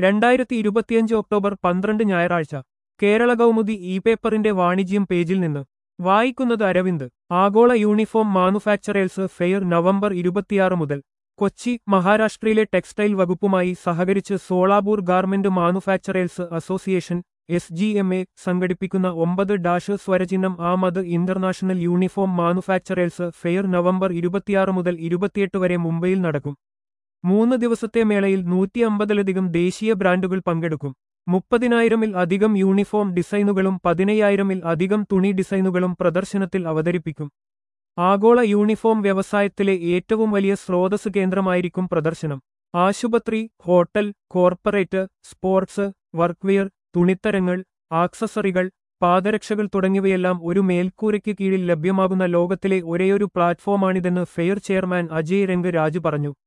രണ്ടായിരത്തി ഇരുപത്തിയഞ്ച് ഒക്ടോബർ പന്ത്രണ്ട് ഞായറാഴ്ച കേരള കൗമുദി ഇ പേപ്പറിന്റെ വാണിജ്യം പേജിൽ നിന്ന് വായിക്കുന്നത് അരവിന്ദ് ആഗോള യൂണിഫോം മാനുഫാക്ചറേഴ്സ് ഫെയർ നവംബർ ഇരുപത്തിയാറ് മുതൽ കൊച്ചി മഹാരാഷ്ട്രയിലെ ടെക്സ്റ്റൈൽ വകുപ്പുമായി സഹകരിച്ച് Solapur garment manufacturers association S G M A സംഘടിപ്പിക്കുന്ന ഒമ്പത് ഡാഷ് സ്വരചിഹ്നം ആമത് international uniform manufacturers fair November ഇരുപത്തിയാറ് മുതൽ ഇരുപത്തിയെട്ട് വരെ മുംബൈയിൽ നടക്കും മൂന്ന് ദിവസത്തെ മേളയിൽ നൂറ്റി അമ്പതിലധികം ദേശീയ ബ്രാൻഡുകൾ പങ്കെടുക്കും മുപ്പതിനായിരമിൽ അധികം യൂണിഫോം ഡിസൈനുകളും പതിനയ്യായിരമിൽ അധികം തുണി ഡിസൈനുകളും പ്രദർശനത്തിൽ അവതരിപ്പിക്കും ആഗോള യൂണിഫോം വ്യവസായത്തിലെ ഏറ്റവും വലിയ സ്രോതസ് കേന്ദ്രമായിരിക്കും പ്രദർശനം ആശുപത്രി ഹോട്ടൽ കോർപ്പറേറ്റ് സ്പോർട്സ് വർക്ക്വെയർ തുണിത്തരങ്ങൾ ആക്സസറികൾ പാദരക്ഷകൾ തുടങ്ങിയവയെല്ലാം ഒരു മേൽക്കൂരയ്ക്ക് കീഴിൽ ലഭ്യമാകുന്ന ലോകത്തിലെ ഒരേയൊരു പ്ലാറ്റ്ഫോമാണിതെന്ന് ഫെയർ ചെയർമാൻ അജയ് രംഗ് രാജു പറഞ്ഞു